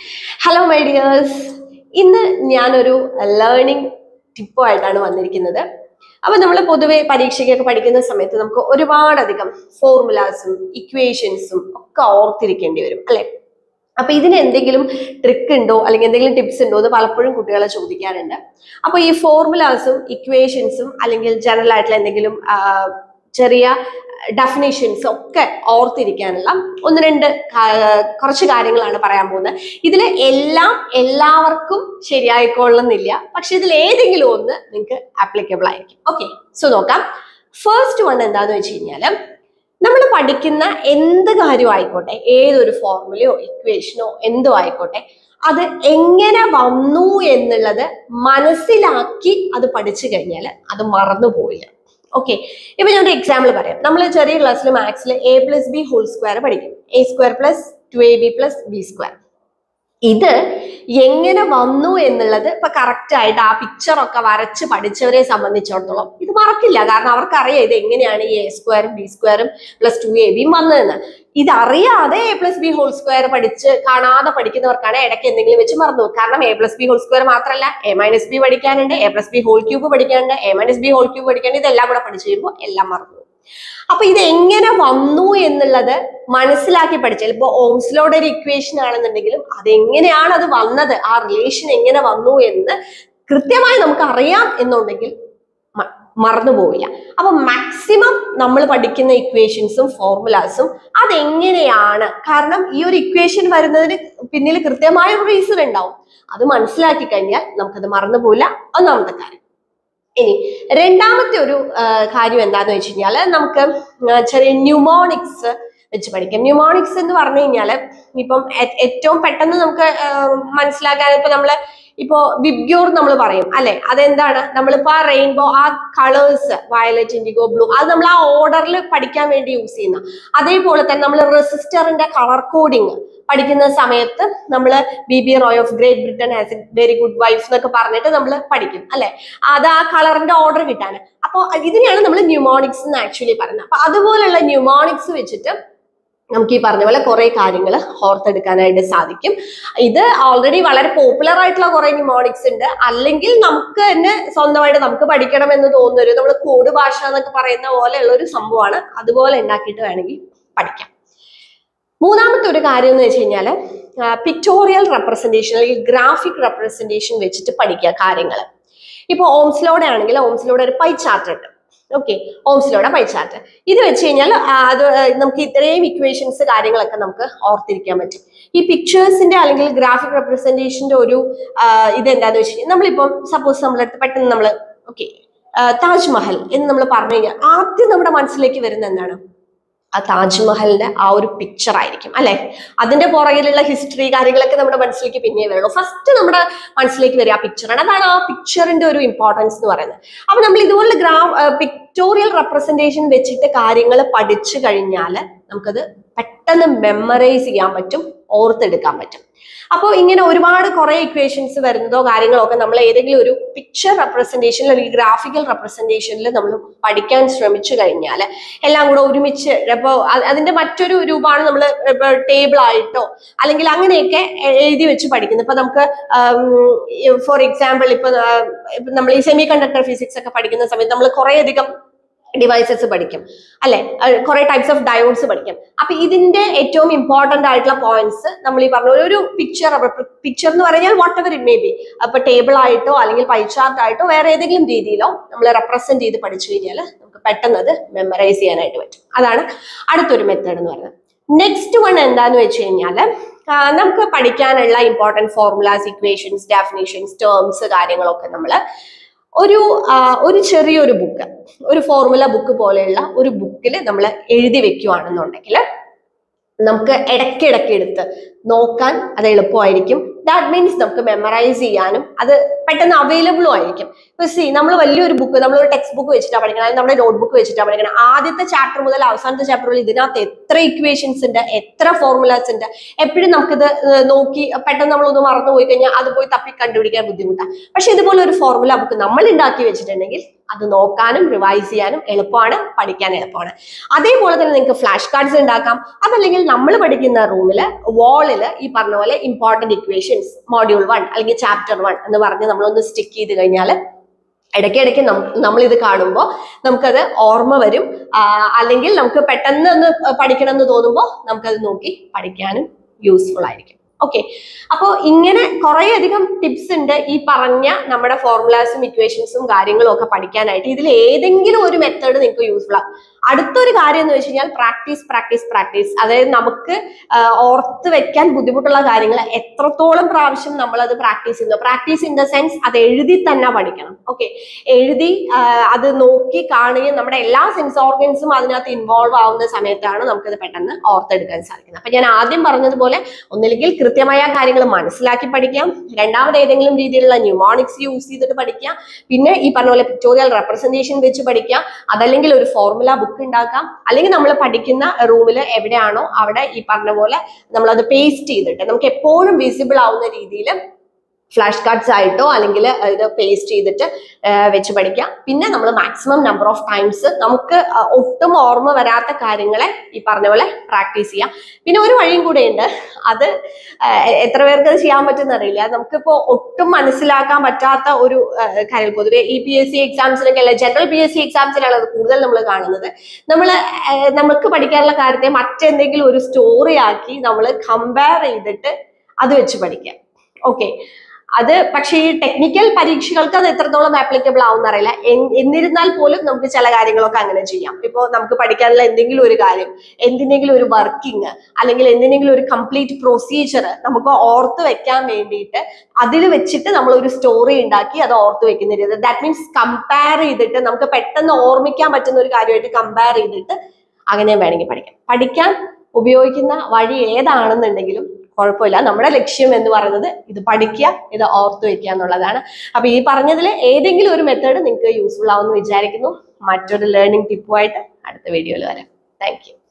Hello my dears ഇന്ന് ഞാനൊരു learning ടിപ്പുമായിട്ടാണ് വന്നിരിക്കുന്നത് അപ്പൊ നമ്മൾ പൊതുവെ പരീക്ഷയ്ക്കൊക്കെ പഠിക്കുന്ന സമയത്ത് നമുക്ക് ഒരുപാടധികം ഫോർമുലാസും ഇക്വേഷൻസും ഒക്കെ ഓർത്തിരിക്കേണ്ടി വരും അല്ലെ അപ്പൊ ഇതിന് എന്തെങ്കിലും ട്രിക്ക് ഉണ്ടോ അല്ലെങ്കിൽ എന്തെങ്കിലും ടിപ്സ് ഉണ്ടോ എന്ന് പലപ്പോഴും കുട്ടികളെ ചോദിക്കാറുണ്ട് അപ്പൊ ഈ ഫോർമുലാസും ഇക്വേഷൻസും അല്ലെങ്കിൽ ജനറൽ ആയിട്ടുള്ള എന്തെങ്കിലും ആ, ചെറിയ ഡെഫിനേഷൻസ് ഒക്കെ ഓർത്തിരിക്കാനുള്ള ഒന്ന് രണ്ട് കാ- കുറച്ച് കാര്യങ്ങളാണ് പറയാൻ പോകുന്നത് ഇതിൽ എല്ലാം എല്ലാവർക്കും ശരിയായിക്കൊള്ളുന്നില്ല പക്ഷെ ഇതിൽ ഏതെങ്കിലും ഒന്ന് നിങ്ങൾക്ക് ആപ്ലിക്കബിൾ ആയിരിക്കും ഓക്കെ സോ നോക്കാം ഫസ്റ്റ് വൺ എന്താന്ന് വെച്ച് കഴിഞ്ഞാൽ നമ്മൾ പഠിക്കുന്ന എന്ത് കാര്യം ആയിക്കോട്ടെ ഏതൊരു ഫോർമുലയോ ഇക്വേഷനോ എന്തോ ആയിക്കോട്ടെ അത് എങ്ങനെ വന്നു എന്നുള്ളത് മനസ്സിലാക്കി അത് പഠിച്ചു കഴിഞ്ഞാൽ അത് മറന്നു പോയില്ല ഓക്കെ ഇപ്പൊ ഞാൻ ഒരു എക്സാമ്പിൾ പറയാം നമ്മൾ ചെറിയ ക്ലാസ്സിൽ മാത്സിൽ A plus B whole square പഠിക്കും A square plus two A B plus B square ഇത് എങ്ങനെ വന്നു എന്നുള്ളത് ഇപ്പൊ കറക്റ്റ് ആയിട്ട് ആ പിക്ചർ ഒക്കെ വരച്ച് പഠിച്ചവരെ സംബന്ധിച്ചിടത്തോളം ഇത് മറക്കില്ല കാരണം അവർക്കറിയാം ഇത് എങ്ങനെയാണ് ഈ എ സ്ക്വയറും ബി സ്ക്വയറും പ്ലസ് ടു എ ബിയും വന്നതെന്ന് ഇതറിയാതെ A plus B whole square പഠിച്ച് കാണാതെ പഠിക്കുന്നവർക്കാണ് ഇടയ്ക്ക് എന്തെങ്കിലും വെച്ച് മറന്നു പോകും. കാരണം A plus B whole square മാത്രമല്ല എ മൈനസ് ബി പഠിക്കാനുണ്ട് A plus B whole cube പഠിക്കാനുണ്ട് A minus B whole cube പഠിക്കാനുണ്ട് ഇതെല്ലാം കൂടെ പഠിച്ചു കഴിയുമ്പോൾ എല്ലാം മറന്നു പോകും. അപ്പൊ ഇത് എങ്ങനെ വന്നു എന്നുള്ളത് മനസ്സിലാക്കി പഠിച്ചാൽ ഇപ്പൊ ഓംസിലോടെ ഒരു ഇക്വേഷൻ ആണെന്നുണ്ടെങ്കിലും അതെങ്ങനെയാണ് അത് വന്നത് ആ റിലേഷൻ എങ്ങനെ വന്നു എന്ന് കൃത്യമായി നമുക്ക് അറിയാം എന്നുണ്ടെങ്കിൽ മ- മറന്നു പോവില്ല അപ്പൊ മാക്സിമം നമ്മൾ പഠിക്കുന്ന ഇക്വേഷൻസും ഫോർമുലാസും അതെങ്ങനെയാണ് കാരണം ഈ ഒരു ഇക്വേഷൻ വരുന്നതിന് പിന്നിൽ കൃത്യമായ ഒരു റീസൺ ഉണ്ടാവും അത് മനസ്സിലാക്കി കഴിഞ്ഞാൽ നമുക്കത് മറന്നു പോവില്ല ഒന്നാമത്തെ കാര്യം ഇനി രണ്ടാമത്തെ ഒരു ആ, കാര്യം എന്താന്ന് വെച്ച് കഴിഞ്ഞാൽ നമുക്ക് ആ, ചെറിയ ന്യൂമോണിക്സ് വെച്ച് പഠിക്കാം ന്യൂമോണിക്സ് എന്ന് പറഞ്ഞു കഴിഞ്ഞാല് ഇപ്പം ഏ- ഏറ്റവും പെട്ടെന്ന് നമുക്ക് ആ, മനസ്സിലാക്കാൻ ഇപ്പൊ നമ്മള് ഇപ്പോ വിബ്ഗ്യൂർ നമ്മൾ പറയും അല്ലെ അതെന്താണ് നമ്മളിപ്പോ ആ റെയിൻബോ ആ കളേഴ്സ് വയലറ്റ് ഇൻഡിഗോ ബ്ലൂ അത് നമ്മൾ ആ ഓർഡറിൽ പഠിക്കാൻ വേണ്ടി യൂസ് ചെയ്യുന്ന അതേപോലെ തന്നെ നമ്മൾ റെസിസ്റ്ററിന്റെ കളർ കോഡിങ് പഠിക്കുന്ന സമയത്ത് നമ്മൾ B B Roy of Great Britain has a very good wife എന്നൊക്കെ പറഞ്ഞിട്ട് നമ്മൾ പഠിക്കും അല്ലെ അത് ആ കളറിന്റെ ഓർഡർ കിട്ടാൻ അപ്പോൾ ഇതിനെയാണ് നമ്മൾ ന്യൂമോണിക്സ് എന്ന് ആക്ച്വലി പറയുന്നത് അപ്പൊ അതുപോലുള്ള ന്യൂമോണിക്സ് വെച്ചിട്ട് നമുക്ക് ഈ പറഞ്ഞ പോലെ കുറെ കാര്യങ്ങൾ ഓർത്തെടുക്കാനായിട്ട് സാധിക്കും ഇത് ഓൾറെഡി വളരെ പോപ്പുലർ ആയിട്ടുള്ള കുറെ ന്യൂമോണിക്സ് ഉണ്ട് അല്ലെങ്കിൽ നമുക്ക് തന്നെ സ്വന്തമായിട്ട് നമുക്ക് പഠിക്കണം എന്ന് തോന്നുന്ന ഒരു നമ്മൾ കോഡ് ഭാഷ എന്നൊക്കെ പറയുന്ന പോലെയുള്ള ഒരു സംഭവമാണ് അതുപോലെ ഉണ്ടാക്കിയിട്ട് വേണമെങ്കിൽ പഠിക്കാം മൂന്നാമത്തെ ഒരു കാര്യം എന്ന് വെച്ച് കഴിഞ്ഞാൽ പിക്ടോറിയൽ റെപ്രസെന്റേഷൻ അല്ലെങ്കിൽ ഗ്രാഫിക് റെപ്രസെന്റേഷൻ വെച്ചിട്ട് പഠിക്കുക കാര്യങ്ങൾ ഇപ്പോൾ ഓംസിലോടെ ആണെങ്കിൽ ഓംസിലോടെ ഒരു പൈ ചാർട്ട് ഉണ്ട് ഓക്കെ ഓംസിലോടെ പൈ ചാർട്ട് ഇത് വെച്ച് കഴിഞ്ഞാൽ ആ, അത് നമുക്ക് ഇത്രയും ഇക്വേഷൻസ് കാര്യങ്ങളൊക്കെ നമുക്ക് ഓർത്തിരിക്കാൻ പറ്റും ഈ പിക്ചേഴ്സിന്റെ അല്ലെങ്കിൽ ഗ്രാഫിക് റെപ്രസെന്റേഷന്റെ ഒരു ആ, ഇത് എന്താന്ന് വെച്ച് കഴിഞ്ഞാൽ നമ്മളിപ്പം സപ്പോസ് നമ്മളെടുത്ത് പെട്ടെന്ന് നമ്മൾ ഓക്കെ താജ്മഹൽ എന്ന് നമ്മൾ പറഞ്ഞു കഴിഞ്ഞാൽ ആദ്യം നമ്മുടെ മനസ്സിലേക്ക് വരുന്ന എന്താണ് ആ താജ്മഹലിന്റെ ആ ഒരു പിക്ചർ ആയിരിക്കും അല്ലെ അതിന്റെ പുറകിലുള്ള ഹിസ്റ്ററി കാര്യങ്ങളൊക്കെ നമ്മുടെ മനസ്സിലേക്ക് പിന്നെ വരുള്ളൂ ഫസ്റ്റ് നമ്മുടെ മനസ്സിലേക്ക് വരിക ആ പിക്ചറാണ് അതാണ് ആ പിക്ചറിന്റെ ഒരു ഇമ്പോർട്ടൻസ് എന്ന് പറയുന്നത് അപ്പൊ നമ്മൾ ഇതുപോലെ ഗ്രാ പിക്ടോറിയൽ റെപ്രസെന്റേഷൻ വെച്ചിട്ട് കാര്യങ്ങൾ പഠിച്ചു കഴിഞ്ഞാൽ നമുക്കത് പെട്ടെന്ന് മെമ്മറൈസ് ചെയ്യാൻ പറ്റും ഓർത്തെടുക്കാൻ പറ്റും അപ്പോൾ ഇങ്ങനെ ഒരുപാട് കുറെ ഇക്വേഷൻസ് വരുന്നതോ കാര്യങ്ങളോ ഒക്കെ നമ്മൾ ഏതെങ്കിലും ഒരു പിക്ചർ റെപ്രസെന്റേഷനിൽ അല്ലെങ്കിൽ ഗ്രാഫിക്കൽ റെപ്രസെന്റേഷനിൽ നമ്മൾ പഠിക്കാൻ ശ്രമിച്ചു കഴിഞ്ഞാൽ എല്ലാം കൂടെ ഒരുമിച്ച് ഇപ്പോൾ അതിന്റെ മറ്റൊരു രൂപമാണ് നമ്മൾ ടേബിൾ ആയിട്ടോ അല്ലെങ്കിൽ അങ്ങനെയൊക്കെ എ- എഴുതി വെച്ച് പഠിക്കുന്നത് ഇപ്പൊ നമുക്ക് ഫോർ എക്സാമ്പിൾ ഇപ്പൊ ആ, ഇപ്പൊ നമ്മൾ ഈ സെമി കണ്ടക്ടർ ഫിസിക്സ് ഒക്കെ പഠിക്കുന്ന സമയത്ത് നമ്മൾ കുറെ അധികം ഡിവൈസസ് പഠിക്കും അല്ലെ കുറെ ടൈപ്സ് ഓഫ് ഡയോഡ്സ് പഠിക്കും അപ്പൊ ഇതിന്റെ ഏറ്റവും ഇമ്പോർട്ടന്റ് ആയിട്ടുള്ള പോയിന്റ്സ് നമ്മൾ ഈ പറഞ്ഞ പോലെ ഒരു പിക്ചർ പിക്ചർ എന്ന് പറഞ്ഞാൽ whatever it may be അപ്പൊ ടേബിൾ ആയിട്ടോ അല്ലെങ്കിൽ പൈ ചാർട്ട് ആയിട്ടോ വേറെ ഏതെങ്കിലും രീതിയിലോ നമ്മൾ റെപ്രസെന്റ് ചെയ്ത് പഠിച്ചു കഴിഞ്ഞാൽ നമുക്ക് പെട്ടെന്ന് അത് മെമ്മറൈസ് ചെയ്യാനായിട്ട് പറ്റും അതാണ് അടുത്തൊരു മെത്തേഡ് എന്ന് പറയുന്നത് നെക്സ്റ്റ് വൺ എന്താന്ന് വെച്ച് കഴിഞ്ഞാല് ആ, നമുക്ക് പഠിക്കാനുള്ള important formulas equations definitions terms കാര്യങ്ങളൊക്കെ നമ്മൾ ഒരു ആ, ഒരു ചെറിയൊരു ബുക്ക് ഒരു ഫോർമുല ബുക്ക് പോലെയുള്ള ഒരു ബുക്കിൽ നമ്മൾ എഴുതി വെക്കുകയാണെന്നുണ്ടെങ്കിൽ നമുക്ക് ഇടയ്ക്കിടയ്ക്ക് എടുത്ത് നോക്കാൻ അത് എളുപ്പമായിരിക്കും ദാറ്റ് മീൻസ് നമുക്ക് മെമ്മറൈസ് ചെയ്യാനും അത് പെട്ടെന്ന് അവൈലബിളും ആയിരിക്കും ഇപ്പൊ സി നമ്മൾ വലിയൊരു ബുക്ക് നമ്മളൊരു ടെക്സ്റ്റ് ബുക്ക് വെച്ചിട്ടാണ് പഠിക്കണം അല്ലെങ്കിൽ നമ്മുടെ നോട്ട് ബുക്ക് വെച്ചിട്ടാണ് പഠിക്കണം ആദ്യത്തെ ചാപ്റ്റർ മുതൽ അവസാനത്തെ ചാപ്റ്റർ വരെ ഇതിനകത്ത് എത്ര ഇക്വേഷൻസ് ഉണ്ട് എത്ര ഫോർമുലാസ് ഉണ്ട് എപ്പോഴും നമുക്കിത് ഏഹ്, നോക്കി പെട്ടെന്ന് നമ്മളൊന്ന് മറന്നു പോയി കഴിഞ്ഞാൽ അത് പോയി തപ്പി കണ്ടുപിടിക്കാൻ ബുദ്ധിമുട്ടാണ് പക്ഷെ ഇതുപോലെ ഒരു ഫോർമുല ബുക്ക് നമ്മൾ ഉണ്ടാക്കി വെച്ചിട്ടുണ്ടെങ്കിൽ അത് നോക്കാനും റിവൈസ് ചെയ്യാനും എളുപ്പമാണ് പഠിക്കാൻ എളുപ്പമാണ് അതേപോലെ തന്നെ നിങ്ങൾക്ക് ഫ്ലാഷ് കാർഡ്സ് ഉണ്ടാക്കാം അതല്ലെങ്കിൽ നമ്മൾ പഠിക്കുന്ന റൂമിൽ വാളിൽ ഈ പറഞ്ഞ പോലെ ഇമ്പോർട്ടന്റ് ഇക്വേഷൻസ് മോഡ്യൂൾ വൺ അല്ലെങ്കിൽ ചാപ്റ്റർ വൺ എന്ന് പറഞ്ഞ് നമ്മളൊന്ന് സ്റ്റിക്ക് ചെയ്ത് കഴിഞ്ഞാൽ ഇടയ്ക്കിടയ്ക്ക് നമ്മൾ ഇത് കാണുമ്പോൾ നമുക്കത് ഓർമ്മ വരും ആ, അല്ലെങ്കിൽ നമുക്ക് പെട്ടെന്ന് ഒന്ന് പഠിക്കണം എന്ന് തോന്നുമ്പോൾ നമുക്കത് നോക്കി പഠിക്കാനും യൂസ്ഫുൾ ആയിരിക്കും ഓക്കെ അപ്പോൾ ഇങ്ങനെ കുറേ അധികം ടിപ്സ് ഉണ്ട് ഈ പറഞ്ഞ നമ്മുടെ ഫോർമുലാസും ഇക്വേഷൻസും കാര്യങ്ങളും ഒക്കെ പഠിക്കാനായിട്ട് ഇതിൽ ഏതെങ്കിലും ഒരു മെത്തേഡ് നിങ്ങൾക്ക് യൂസ്ഫുൾ ആകും അടുത്തൊരു കാര്യം എന്ന് വെച്ച് കഴിഞ്ഞാൽ പ്രാക്ടീസ് പ്രാക്ടീസ് പ്രാക്ടീസ് അതായത് നമുക്ക് ആ, ഓർത്ത് വെക്കാൻ ബുദ്ധിമുട്ടുള്ള കാര്യങ്ങൾ എത്രത്തോളം പ്രാവശ്യം നമ്മൾ അത് പ്രാക്ടീസ് ചെയ്യുന്നു പ്രാക്ടീസ് ഇൻ ദ സെൻസ് അത് എഴുതി തന്നെ പഠിക്കണം ഓക്കെ എഴുതി ആ, അത് നോക്കി കാണുകയും നമ്മുടെ എല്ലാ സെൻസ് ഓർഗൻസും അതിനകത്ത് ഇൻവോൾവ് ആവുന്ന സമയത്താണ് നമുക്കത് പെട്ടെന്ന് ഓർത്തെടുക്കാൻ സാധിക്കുന്നത് അപ്പൊ ഞാൻ ആദ്യം പറഞ്ഞതുപോലെ ഒന്നില്ലെങ്കിൽ കൃത്യമായ കാര്യങ്ങൾ മനസ്സിലാക്കി പഠിക്കാം രണ്ടാമത് ഏതെങ്കിലും രീതിയിലുള്ള ന്യൂമോണിക്സ് യൂസ് ചെയ്തിട്ട് പഠിക്കാം പിന്നെ ഈ പറഞ്ഞ പോലെ പിക്ടോറിയൽ റെപ്രസെന്റേഷൻ വെച്ച് പഠിക്കാം അതല്ലെങ്കിൽ ഒരു ഫോർമുല ബുക്ക് ഉണ്ടാക്കാം അല്ലെങ്കിൽ നമ്മൾ പഠിക്കുന്ന റൂമിൽ എവിടെയാണോ അവിടെ ഈ പറഞ്ഞ പോലെ നമ്മളത് പേസ്റ്റ് ചെയ്തിട്ട് നമുക്ക് എപ്പോഴും വിസിബിൾ ആവുന്ന രീതിയിൽ ഫ്ലാഷ് കാർഡ്സ് ആയിട്ടോ അല്ലെങ്കിൽ ഇത് പേസ്റ്റ് ചെയ്തിട്ട് ആ, വെച്ച് പഠിക്കാം പിന്നെ നമ്മൾ മാക്സിമം നമ്പർ ഓഫ് ടൈംസ് നമുക്ക് ആ, ഒട്ടും ഓർമ്മ വരാത്ത കാര്യങ്ങളെ ഈ പറഞ്ഞ പോലെ പ്രാക്ടീസ് ചെയ്യാം പിന്നെ ഒരു വഴിയും കൂടെ ഉണ്ട് അത് ആ, എത്ര പേർക്ക് അത് ചെയ്യാൻ പറ്റുന്ന അറിയില്ല നമുക്കിപ്പോ ഒട്ടും മനസ്സിലാക്കാൻ പറ്റാത്ത ഒരു ആ, കാര്യം പൊതുവെ ഈ പി എസ് സി എക്സാംസിനൊക്കെ അല്ല ജനറൽ പി എസ് സി എക്സാംസിനാണ് അത് കൂടുതൽ നമ്മൾ കാണുന്നത് നമ്മൾ നമുക്ക് പഠിക്കാനുള്ള കാര്യത്തെ മറ്റെന്തെങ്കിലും ഒരു സ്റ്റോറി ആക്കി നമ്മൾ കമ്പയർ ചെയ്തിട്ട് അത് വെച്ച് പഠിക്കാം ഓക്കെ അത് പക്ഷേ ഈ ടെക്നിക്കൽ പരീക്ഷകൾക്ക് അത് എത്രത്തോളം ആപ്ലിക്കബിൾ ആവുന്ന അറിയില്ല എൻ- എന്നിരുന്നാൽ പോലും നമുക്ക് ചില കാര്യങ്ങളൊക്കെ അങ്ങനെ ചെയ്യാം ഇപ്പോൾ നമുക്ക് പഠിക്കാനുള്ള എന്തെങ്കിലും ഒരു കാര്യം എന്തിനെങ്കിലും ഒരു വർക്കിംഗ് അല്ലെങ്കിൽ എന്തിനെങ്കിലും ഒരു കംപ്ലീറ്റ് പ്രൊസീജിയർ നമുക്ക് ഓർത്ത് വെക്കാൻ വേണ്ടിയിട്ട് അതിൽ വെച്ചിട്ട് നമ്മൾ ഒരു സ്റ്റോറി ഉണ്ടാക്കി അത് ഓർത്ത് വെക്കുന്ന രീതി ദാറ്റ് മീൻസ് കമ്പയർ ചെയ്തിട്ട് നമുക്ക് പെട്ടെന്ന് ഓർമ്മിക്കാൻ പറ്റുന്ന ഒരു കാര്യമായിട്ട് കമ്പയർ ചെയ്തിട്ട് അങ്ങനെ വേണമെങ്കിൽ പഠിക്കാം പഠിക്കാൻ ഉപയോഗിക്കുന്ന വഴി ഏതാണെന്നുണ്ടെങ്കിലും കുഴപ്പമില്ല നമ്മുടെ ലക്ഷ്യം എന്ന് പറയുന്നത് ഇത് പഠിക്കുക ഇത് ഓർത്ത് വെക്കുക എന്നുള്ളതാണ് അപ്പൊ ഈ പറഞ്ഞതിൽ ഏതെങ്കിലും ഒരു മെത്തേഡ് നിങ്ങൾക്ക് യൂസ്ഫുൾ ആവുമെന്ന് വിചാരിക്കുന്നു മറ്റൊരു ലേണിംഗ് ടിപ്പുമായിട്ട് അടുത്ത വീഡിയോയിൽ വരാം താങ്ക് യു